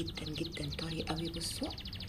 جدا جدا طري قوي بصوا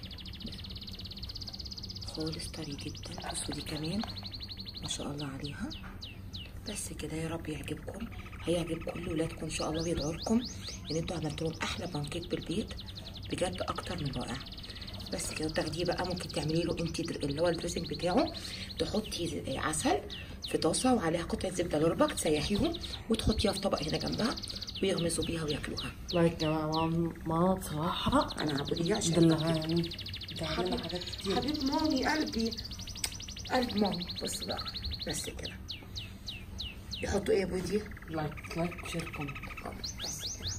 خالص طري جدا بصوا دي كمان ما شاء الله عليها بس كده يا رب يعجبكم هيعجب كل ولادكم ان شاء الله ويدعوا لكم ان انتوا عملتوا لهم احلى بانكيك بالبيت بجد اكتر من رائع بس كده تاخديه بقى ممكن تعملي له انت اللي هو الدريسنج بتاعه تحطي عسل في طاسه وعليها قطعه زبده لوربك تسيحيهم وتحطيها في طبق هنا جنبها ويغمسوا بيها وياكلوها لايك يا ماما ماما صراحة انا عبوديه عشان دلعاني بتعمل حبيب حاجات كتير حبيب مامي قلبي قلب مامي بص بقى بس كده يحطوا ايه يا بودي لايك لايك شير كومنت بس كده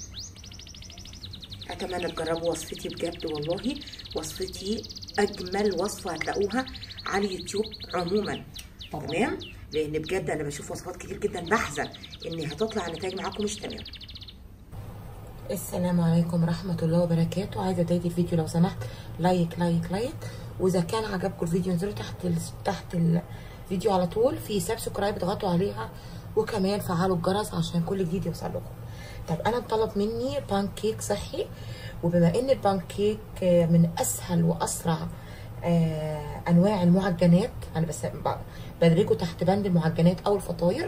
اتمنى تجربوا وصفتي بجد والله وصفتي اجمل وصفه هتلاقوها على اليوتيوب عموما طبعا. تمام لان بجد انا بشوف وصفات كتير جدا بحزن ان هتطلع النتائج معاكم مش تمام السلام عليكم ورحمة الله وبركاته عايزة بداية الفيديو لو سمحت لايك لايك لايك وإذا كان عجبكم الفيديو انزلوا تحت ال... تحت الفيديو على طول في سبسكرايب اضغطوا عليها وكمان فعلوا الجرس عشان كل جديد يوصل لكم طب أنا طلب مني بانكيك صحي وبما إن البانكيك من أسهل وأسرع آه أنواع المعجنات أنا بس ب- بدرجه تحت بند المعجنات أو الفطاير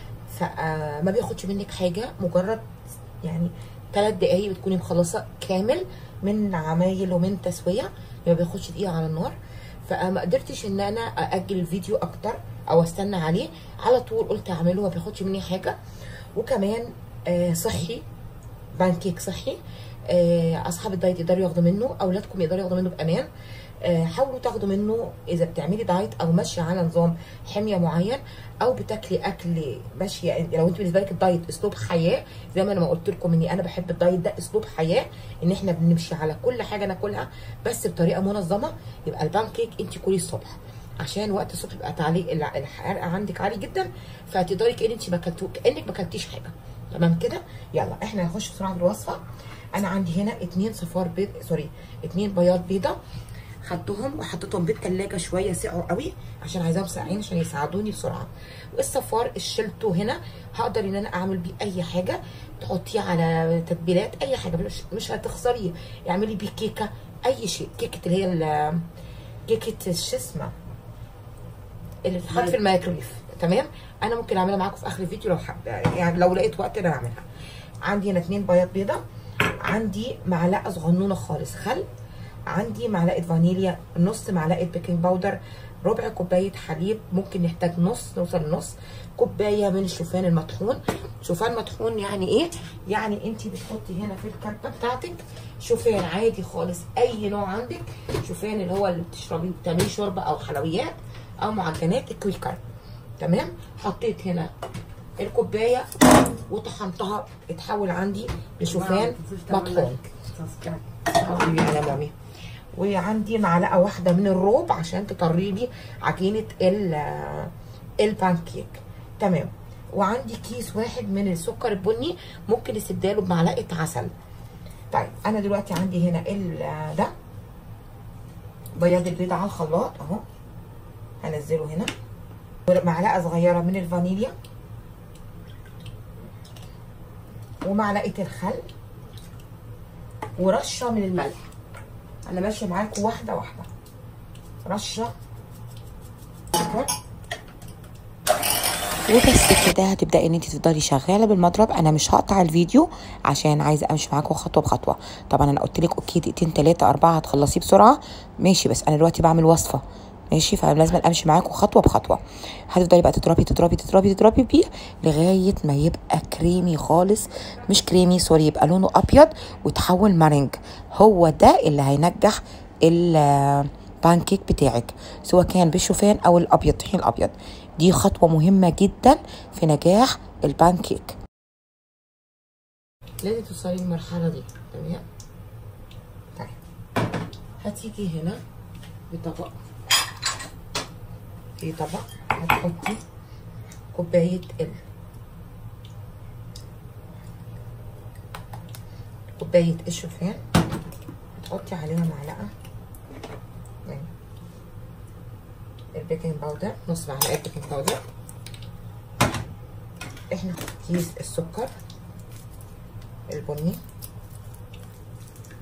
فما بياخدش منك حاجة مجرد يعني ثلاث دقايق بتكوني مخلصه كامل من عمايل ومن تسويه ما بياخدش دقيقه على النار فما قدرتش ان انا ااجل الفيديو اكتر او استنى عليه على طول قلت اعمله ما بياخدش مني حاجه وكمان آه صحي بانكيك صحي آه اصحاب الدايت يقدروا ياخدوا منه اولادكم يقدروا ياخدوا منه بامان آه حاولوا تاخدوا منه اذا بتعملي دايت او ماشيه على نظام حميه معين او بتاكلي اكل ماشيه لو انت بالنسبه لك الدايت اسلوب حياه زي ما انا ما قلت لكم اني انا بحب الدايت ده اسلوب حياه ان احنا بنمشي على كل حاجه ناكلها بس بطريقه منظمه يبقى البانكيك انت كلي الصبح عشان وقت الصبح يبقى تعليق الع- الحرق عندك عالي جدا فتقدري كأن انت ما كلتو كانك ما كلتيش حاجه تمام كده يلا احنا هنخش بسرعه في الوصفه انا عندي هنا اتنين صفار بيض سوري اتنين بياض بيضه خدتهم وحطيتهم بالتلاجة شويه سقعوا قوي عشان عايزاهم ساقعين عشان يساعدوني بسرعه والصفار شلته هنا هقدر ان انا اعمل بيه اي حاجه تحطيه على تتبيلات اي حاجه مش, مش هتخسريه اعملي بيه كيكه اي شيء كيكه اللي هي ال- كيكه شو اسمها اللي بتتحط في الميكرويف تمام انا ممكن اعملها معاكم في اخر الفيديو لو حابه يعني لو لقيت وقت انا اعملها عندي هنا اتنين بياض بيضه عندي معلقه صغنونه خالص خل عندي معلقه فانيليا نص معلقه بيكنج باودر ربع كوبايه حليب ممكن نحتاج نص نوصل لنص كوبايه من الشوفان المطحون شوفان مطحون يعني ايه يعني انت بتحطي هنا في الكبه بتاعتك شوفان عادي خالص اي نوع عندك شوفان اللي هو اللي بتشربيه بتعمليه شوربه او حلويات او معجنات الكويكر تمام حطيت هنا الكوبايه وطحنتها اتحول عندي لشوفان مطحون حبيبي يا مامي وعندي معلقه واحده من الروب عشان تطري لي عجينه ال- البانكيك تمام وعندي كيس واحد من السكر البني ممكن استبداله بمعلقه عسل طيب انا دلوقتي عندي هنا ال- ده بياض البيض على الخلاط اهو هنزله هنا ومعلقه صغيره من الفانيليا ومعلقه الخل ورشه من الملح انا ماشيه معاكم واحده واحده رشه كده. وبس كده هتبداي ان انت تفضلي شغاله بالمضرب انا مش هقطع الفيديو عشان عايزه امشي معاكم خطوه بخطوه طبعا انا قلت لك اوكي دقيقتين ثلاثه اربعه هتخلصيه بسرعه ماشي بس انا دلوقتي بعمل وصفه ماشي فلازم امشي معاكم خطوه بخطوه هتفضلي بقى تضربي تضربي تضربي تضربي بيه لغايه ما يبقى كريمي خالص مش كريمي سوري يبقى لونه ابيض وتحول مارينج هو ده اللي هينجح البانكيك بتاعك سواء كان بالشوفان او الابيض طحين الابيض دي خطوه مهمه جدا في نجاح البانكيك لازم توصلي للمرحله دي تمام طيب هتيجي هنا بطبق في طبق هتحطي كوبايه ال كوبايه الشوفان هتحطي عليها معلقه من البيكنج باودر نص معلقه بيكنج باودر احنا كيس السكر البني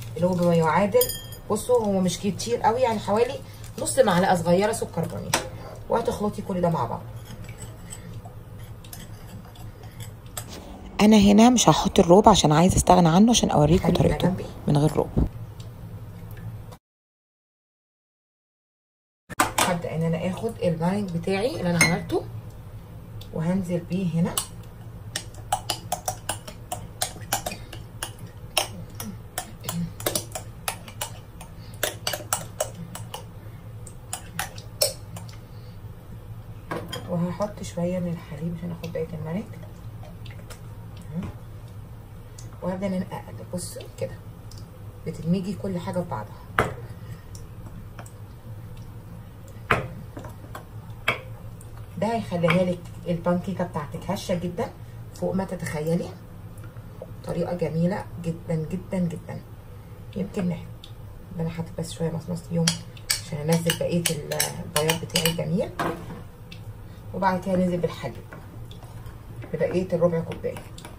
اللي هو بما يعادل بصوا هو مش كتير قوي يعني حوالي نص معلقه صغيره سكر بني وهتخلطي كل ده مع بعض انا هنا مش هحط الروب عشان عايزه استغنى عنه عشان اوريكم خليه طريقته جنبي. من غير روب هبدا ان انا اخد المارينج بتاعي اللي انا عملته وهنزل بيه هنا وهحط شويه من الحليب عشان اخد بقيه المارينج وهبدا ان انا اقلب بصوا كده بتدمجي كل حاجه في بعضها ده هيخليها لك البانكيكه بتاعتك هشه جدا فوق ما تتخيلي طريقه جميله جدا جدا جدا يمكن نح- ده انا حاطط بس شويه مصمص فيهم عشان انزل بقيه ال- البياض بتاعي الجميل وبعد كده ننزل بالحليب ببقيه الربع كوبايه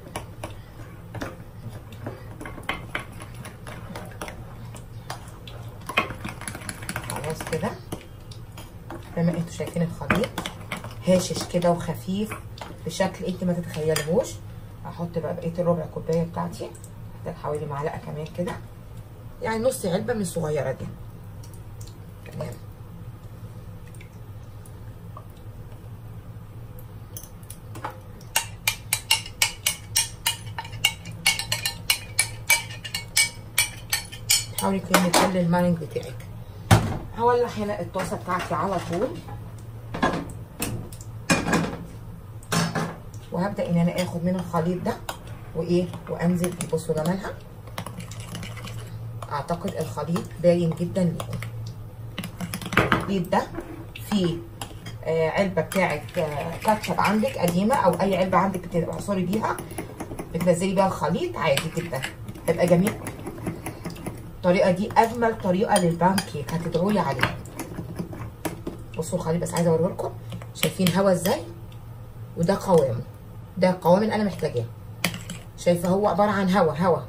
خلاص كده زي ما انتوا شايفين الخليط هاشش كده وخفيف بشكل انت ما تتخيلهوش هحط بقى بقيه الربع كوبايه بتاعتي محتاج حوالي معلقه كمان كده يعني نص علبه من الصغيره دي تمام حاولي كده تقلل المارينج بتاعك هولع هنا الطاسه بتاعتي على طول وهبدا ان انا اخد من الخليط ده وايه وانزل بيه بصوا جمالها اعتقد الخليط باين جدا لكم الخليط ده فيه آه علبه بتاعه آه كاتشب عندك قديمه او اي علبه عندك بتعصري بيها بتنزلي بيها الخليط عادي جدا هيبقى جميل الطريقه دي اجمل طريقه للبانكيك هتدعوا لي عليها بصوا الخليط بس عايزه اوريه لكم شايفين هوا ازاي وده قوامه ده القوام اللي انا محتاجاه شايفه هو عباره عن هوا هوا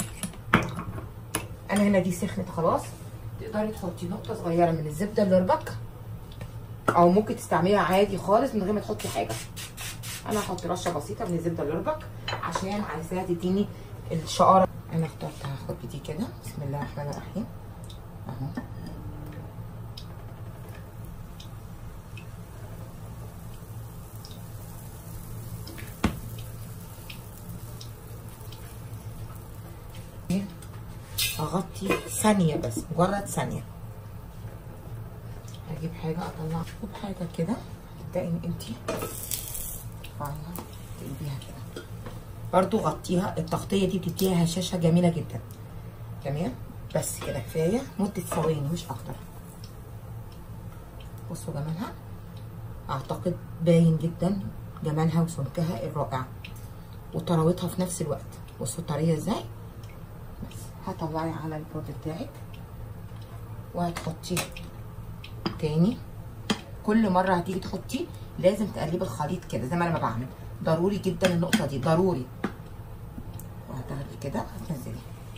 انا هنا دي سخنت خلاص تقدري تحطي نقطه صغيره من الزبده اللوربك او ممكن تستعمليها عادي خالص من غير ما تحطي حاجه انا هحط رشه بسيطه من الزبده اللوربك عشان عايزاها تديني الشقاره انا اخترت هاخد دي كده بسم الله الرحمن الرحيم اهو اغطي ثانيه بس مجرد ثانيه هجيب حاجه اطلع اجيب حاجه كده تبداي ان انتي ترفعيها تقلبيها كده برضو غطيها التغطيه دي بتديها هشاشه جميله جدا تمام بس كده كفايه مده ثواني مش اكتر بصوا جمالها اعتقد باين جدا جمالها وسمكها الرائع وطراوتها في نفس الوقت بصوا طريه ازاي بس هطلعي على البرد بتاعك وهتحطيه تاني كل مره هتيجي تحطيه لازم تقلبي الخليط كده زي ما انا ما بعمل ضروري جدا النقطه دي ضروري وهتاخدي كده هتنزلي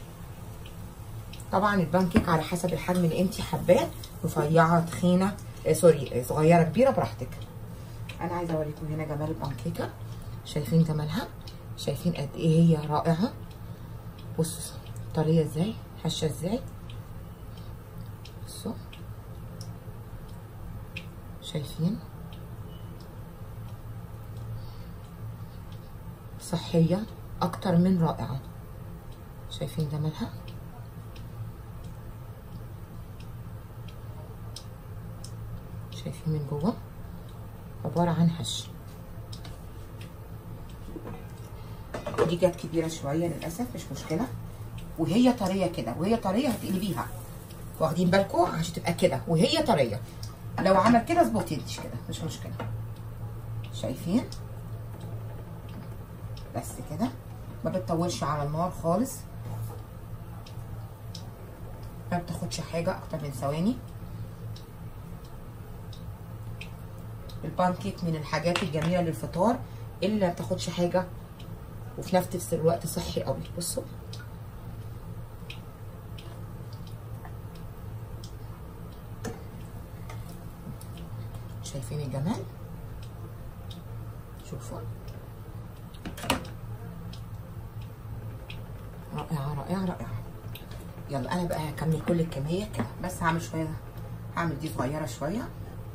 طبعا البانكيك على حسب الحجم اللي انت حباه رفيعه تخينه آه سوري آه صغيره كبيره براحتك انا عايزه اوريكم هنا جمال البانكيكه شايفين جمالها شايفين قد ايه هي رائعه بصوا طريه ازاي هشه ازاي بصوا شايفين صحية أكتر من رائعة شايفين جمالها شايفين من جوه عبارة عن هش دي جت كبيرة شوية للأسف مش مشكلة وهي طرية كده وهي طرية هتقلبيها واخدين بالكم عشان تبقى كده وهي طرية لو عمل كده اظبطي انت كده مش مشكلة شايفين بس كده ما بتطولش على النار خالص ما بتاخدش حاجه اكتر من ثواني البانكيك من الحاجات الجميله للفطار اللي ما بتاخدش حاجه وفي نفس الوقت صحي قوي بصوا شايفين الجمال شوفوا رائعة رائعة رائعة يلا انا بقى هكمل كل الكمية كده بس هعمل شوية هعمل دي صغيرة شوية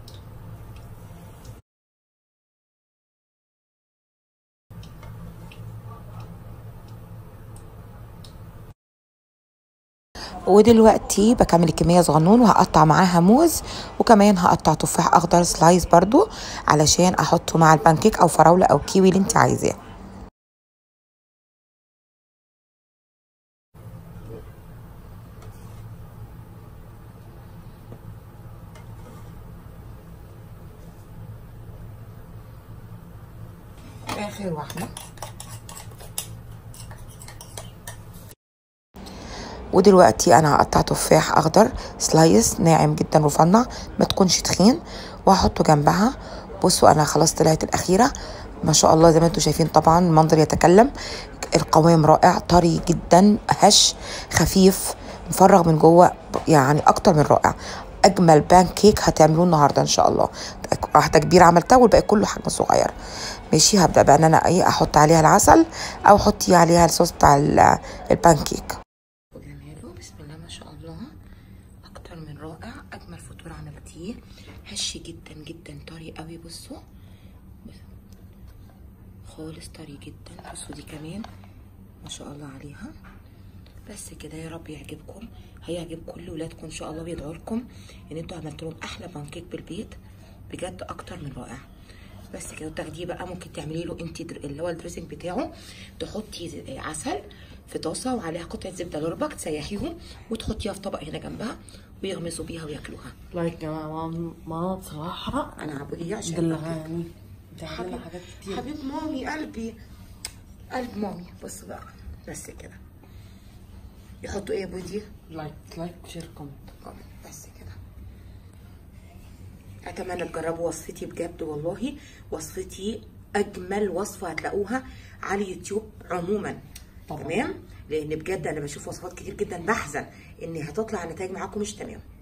ودلوقتي بكمل الكمية صغنون وهقطع معاها موز وكمان هقطع تفاح اخضر سلايس برضو علشان احطه مع البانكيك او فراولة او كيوي اللي انت عايزاه اخر واحدة ودلوقتي انا هقطع تفاح اخضر سلايس ناعم جدا رفنع ما تكونش تخين وهحطه جنبها بصوا انا خلاص طلعت الاخيره ما شاء الله زي ما انتم شايفين طبعا المنظر يتكلم القوام رائع طري جدا هش خفيف مفرغ من جوه يعني اكتر من رائع اجمل بان كيك هتعملوه النهارده ان شاء الله واحده كبيره عملتها والباقي كله حجم صغير ماشي هبدا بقى ان انا ايه احط عليها العسل او احطي عليها الصوص بتاع البان كيك وجماله بسم الله ما شاء الله اكتر من رائع اجمل فطور عملتيه هش جدا جدا طري قوي بصوا خالص طري جدا بصوا دي كمان ما شاء الله عليها بس كده يا رب يعجبكم هيعجب كل ولادكم ان شاء الله بيدعوا لكم ان انتوا عملتوا لهم احلى بانكيك بالبيت بجد اكتر من رائع بس كده وتاخديه بقى ممكن تعملي له انت در... اللي هو الدريسنج بتاعه تحطي عسل في طاسه وعليها قطعه زبده لوربك تسيحيهم وتحطيها في طبق هنا جنبها ويغمسوا بيها وياكلوها لايك يا ماما ماما بصراحة انا عبوديه عشان دلعاني بتعمل لنا حبيب حاجات كتير حبيب مامي قلبي قلب مامي بص بقى بس كده يحطوا ايه يا بودي لايك لايك شير كومنت بس كده اتمنى تجربوا وصفتي بجد والله وصفتي اجمل وصفه هتلاقوها على اليوتيوب عموما طبعا. تمام لان بجد انا بشوف وصفات كتير جدا بحزن ان هتطلع النتائج معاكم مش تمام